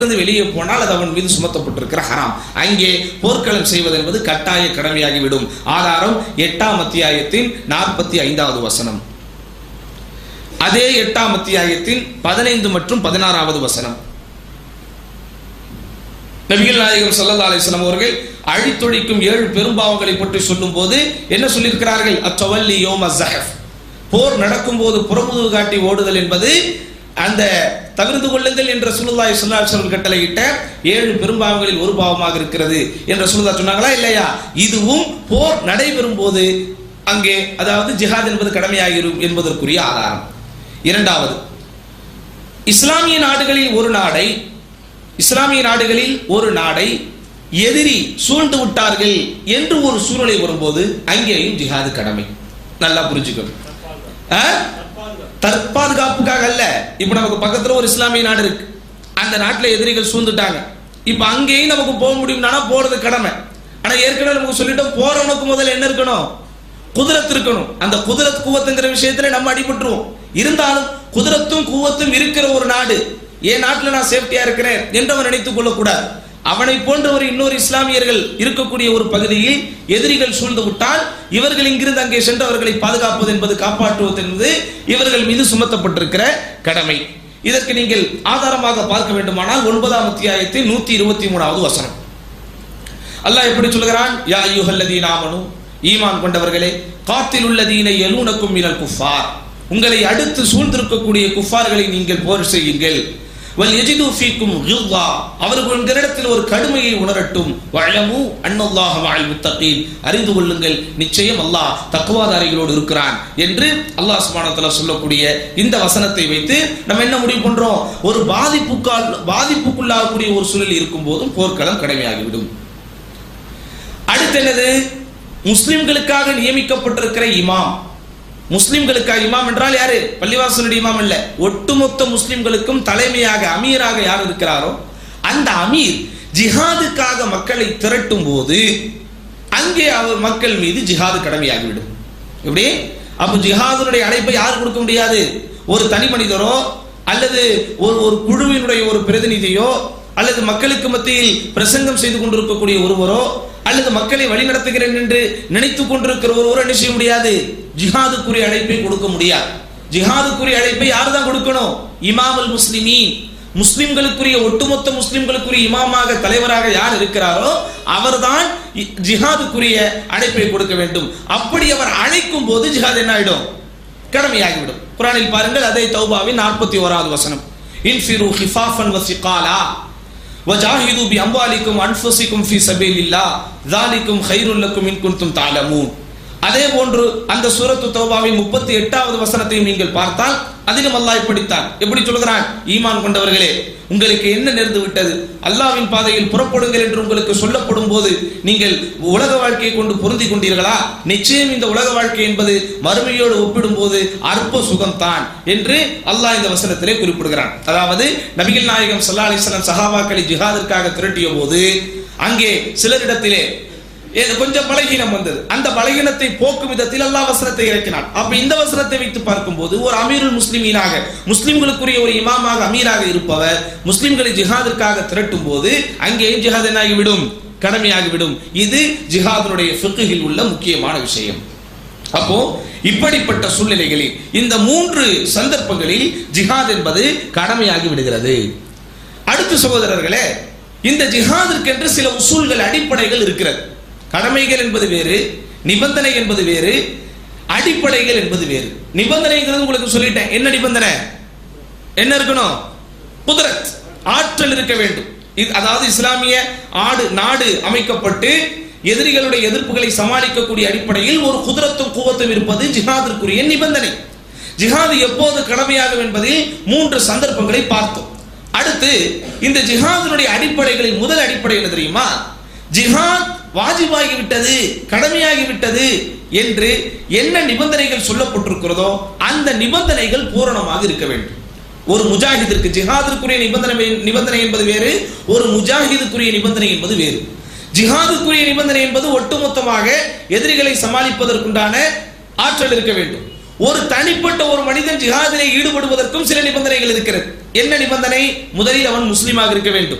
இருந்து வெளியே போனால் அது அவன் மீது சுமத்தப்பட்டிருக்கிற ஹராம் அங்கே போர்க்களம் செய்வது என்பது கட்டாய கடமையாகிவிடும் ஆதாரம் எட்டாம் அத்தியாயத்தின் நாற்பத்தி ஐந்தாவது வசனம் அதே எட்டாம் அத்தியாயத்தின் பதினைந்து மற்றும் பதினாறாவது வசனம் நபிகள் நாயகம் ஸல்லல்லாஹு அலைஹி வஸல்லம் அவர்கள் அழித்தொழிக்கும் ஏழு பெரும்பாவங்களை பற்றி சொல்லும்போது என்ன சொல்லியிருக்கிறார்கள் அத்தவல்லி யோம ஜஹஃப் போர் நடக்கும்போது புறமுதுகு காட்டி ஓடுதல் என்பது அந்த தவிர்த்து கொள்ளுங்கள் என்ற சுல்லாய் சுல்லாசர்கள் கட்டளையிட்ட ஏழு பெரும்பாவங்களில் ஒரு பாவமாக இருக்கிறது என்ற சுல்லா சொன்னாங்களா இல்லையா இதுவும் போர் நடைபெறும் போது அங்கே அதாவது ஜிஹாத் என்பது கடமையாகிரும் என்பதற்குரிய ஆதாரம் இரண்டாவது இஸ்லாமிய நாடுகளில் ஒரு நாடை இஸ்லாமிய நாடுகளில் ஒரு நாடை எதிரி சூழ்ந்து விட்டார்கள் என்று ஒரு சூழ்நிலை வரும்போது அங்கேயும் ஜிஹாது கடமை நல்லா புரிஞ்சுக்கணும் ஆ? தற்பாதுகாப்புக்காக அல்ல இப்ப நமக்கு பக்கத்துல ஒரு இஸ்லாமிய நாடு இருக்கு அந்த நாட்டுல எதிரிகள் சூழ்ந்துட்டாங்க இப்ப அங்கேயும் நமக்கு போக முடியும்னா போறது கடமை ஆனா ஏற்கனவே நமக்கு சொல்லிட்டோம் போறவனுக்கு முதல்ல என்ன இருக்கணும் குதிரத் இருக்கணும் அந்த குதிரத் குவத்துங்கிற விஷயத்துல நம்ம அடிபட்டுருவோம் இருந்தாலும் குதிரத்தும் குவத்தும் இருக்கிற ஒரு நாடு என் நாட்டுல நான் சேஃப்டியா இருக்கிறேன் என்று அவன் நினைத்துக் கொள்ளக்கூடாது அவனை போன்ற ஒரு இன்னொரு இஸ்லாமியர்கள் இருக்கக்கூடிய ஒரு பகுதியில் எதிரிகள் சூழ்ந்து விட்டால் இவர்கள் இங்கிருந்து அங்கே சென்று அவர்களை பாதுகாப்பது என்பது காப்பாற்றுவது என்பது இவர்கள் மீது சுமத்தப்பட்டிருக்கிற கடமை இதற்கு நீங்கள் ஆதாரமாக பார்க்க வேண்டுமானால் ஒன்பதாம் அத்தியாயத்தில் நூத்தி இருபத்தி மூணாவது வசனம் அல்லாஹ் எப்படி சொல்கிறான் யா ஐயுஹல்லதீன ஆமனு ஈமான் கொண்டவர்களே காத்தில் உள்ளதீனை எலூனக்கும் மினல் குஃபார் உங்களை அடுத்து சூழ்ந்திருக்கக்கூடிய குஃபார்களை நீங்கள் போர் செய்யுங்கள் வல் எஜிது ஃபீக்கும் கில்லா அவர்கள் உங்களிடத்தில் ஒரு கடுமையை உணரட்டும் வழமு அன்னல்லாஹ மஅல் முத்தகீன் அறிந்து கொள்ளுங்கள் நிச்சயம் அல்லாஹ் தக்குவாதாரிகளோடு இருக்கிறான் என்று அல்லாஹ் சுப்ஹானஹு வ தஆலா சொல்லக்கூடிய இந்த வசனத்தை வைத்து நம்ம என்ன முடிவு பண்றோம் ஒரு பாதிப்புக்கால் பாதிப்புக்குள்ளாகக்கூடிய ஒரு சூழல் இருக்கும் போதும் போர்க்களம் கடமையாகிவிடும் அடுத்து என்னது முஸ்லிம்களுக்காக நியமிக்கப்பட்டிருக்கிற இமாம் முஸ்லிம்களுக்காக இமாம் என்றால் யாரு பள்ளிவாசலுடைய இமாம் இல்ல ஒட்டுமொத்த முஸ்லிம்களுக்கும் தலைமையாக அமீராக யார் இருக்கிறாரோ அந்த அமீர் ஜிஹாதுக்காக மக்களை திரட்டும் போது அங்கே அவர் மக்கள் மீது ஜிஹாது கடமையாகிவிடும் எப்படி அப்ப ஜிஹாதுடைய அழைப்பை யார் கொடுக்க முடியாது ஒரு தனி மனிதரோ அல்லது ஒரு ஒரு குழுவினுடைய ஒரு பிரதிநிதியோ அல்லது மக்களுக்கு மத்தியில் பிரசங்கம் செய்து கொண்டிருக்கக்கூடிய ஒருவரோ அல்லது மக்களை வழிநடத்துகிறேன் என்று நினைத்துக் கொண்டிருக்கிற ஒருவரோ என்ன செய்ய முடியாது ஜிஹாதுக்குரிய அழைப்பை கொடுக்க முடியாது ஜிஹாதுக்குரிய அழைப்பை யார் தான் கொடுக்கணும் இமாமுல் முஸ்லிமீன் முஸ்லிம்களுக்குரிய ஒட்டுமொத்த முஸ்லிம்களுக்குரிய இமாமாக தலைவராக யார் இருக்கிறாரோ அவர்தான் இ- ஜிஹாதுக்குரிய அழைப்பை கொடுக்க வேண்டும் அப்படி அவர் அழைக்கும் போது ஜிஹாத் என்ன ஆயிடும் கடமையாகிவிடும் குரானில் பாருங்கள் அதே தௌபாவின் நாற்பத்தி ஓராவது வசனம் இன்ஃபிரு ஹிஃபாஃபன் வசிகாலா வஜாஹிது பி அம்வாலிக்கும் அன்ஃபுசிக்கும் ஃபி சபீலில்லா ذَلِكُمْ خَيْرٌ لَكُمْ إِن كُنتُمْ تَعْلَمُونَ அதே போன்று அந்த சூரத்து தௌபாவின் முப்பத்தி எட்டாவது வசனத்தையும் நீங்கள் பார்த்தால் அதிலும் அல்லாஹ் இப்படித்தான் எப்படி சொல்கிறான் ஈமான் கொண்டவர்களே உங்களுக்கு என்ன நேர்ந்து விட்டது அல்லாஹ்வின் பாதையில் புறப்படுங்கள் என்று உங்களுக்கு சொல்லப்படும் போது நீங்கள் உலக வாழ்க்கையை கொண்டு பொருந்தி கொண்டீர்களா நிச்சயம் இந்த உலக வாழ்க்கை என்பது மறுமையோடு ஒப்பிடும்போது அற்ப சுகம்தான் என்று அல்லாஹ் இந்த வசனத்திலே குறிப்பிடுகிறான் அதாவது நபிகள் நாயகம் ஸல்லல்லாஹு அலைஹி வஸல்லம் சஹாபாக்களை ஜிஹாதிற்காக திரட்டிய போது அங்கே சிலரிடத்திலே ஏதோ கொஞ்சம் பலகீனம் வந்தது அந்த பலகீனத்தை போக்கும் விதத்தில் அல்லாஹ் வசனத்தை இறக்கினான் அப்ப இந்த வசனத்தை வைத்து பார்க்கும்போது ஒரு அமீருல் முஸ்லிமீனாக முஸ்லிம்களுக்குரிய ஒரு இமாமாக அமீராக இருப்பவர் முஸ்லிம்களை ஜிஹாதிற்காக திரட்டும் போது அங்கேயும் ஜிஹாத் என்னாகிவிடும் கடமையாகிவிடும் இது ஜிஹாதினுடைய ஃபிக்ஹில் உள்ள முக்கியமான விஷயம் அப்போ இப்படிப்பட்ட சூழ்நிலைகளில் இந்த மூன்று சந்தர்ப்பங்களில் ஜிஹாத் என்பது கடமையாகி விடுகிறது அடுத்து சகோதரர்களே இந்த ஜிஹாதிற்கென்று சில உசூல்கள் அடிப்படைகள் இருக்கிறது கடமைகள் என்பது வேறு நிபந்தனை என்பது வேறு அடிப்படைகள் என்பது வேறு நிபந்தனைங்கிறது உங்களுக்கு சொல்லிட்டேன் என்ன நிபந்தனை என்ன இருக்கணும் குதிரத் ஆற்றல் இருக்க வேண்டும் இது அதாவது இஸ்லாமிய ஆடு நாடு அமைக்கப்பட்டு எதிரிகளுடைய எதிர்ப்புகளை சமாளிக்கக்கூடிய அடிப்படையில் ஒரு குதிரத்தும் கூவத்தும் இருப்பது ஜிஹாதிற்குரிய நிபந்தனை ஜிஹாது எப்போது கடமையாகும் என்பதில் மூன்று சந்தர்ப்பங்களை பார்த்தோம் அடுத்து இந்த ஜிஹாதினுடைய அடிப்படைகளில் முதல் அடிப்படை என்ன தெரியுமா ஜிஹாத் வாஜிபாகி விட்டது கடமையாகி விட்டது என்று என்ன நிபந்தனைகள் சொல்லப்பட்டிருக்கிறதோ அந்த நிபந்தனைகள் பூரணமாக இருக்க வேண்டும் ஒரு முஜாஹிதிற்கு ஜிஹாதிற்குரிய நிபந்தனை நிபந்தனை என்பது வேறு ஒரு முஜாஹிதுக்குரிய நிபந்தனை என்பது வேறு ஜிஹாதுக்குரிய நிபந்தனை என்பது ஒட்டுமொத்தமாக எதிரிகளை சமாளிப்பதற்குண்டான ஆற்றல் இருக்க வேண்டும் ஒரு தனிப்பட்ட ஒரு மனிதன் ஜிஹாதிலே ஈடுபடுவதற்கும் சில நிபந்தனைகள் இருக்கிறது என்ன நிபந்தனை முதலில் அவன் முஸ்லீமாக இருக்க வேண்டும்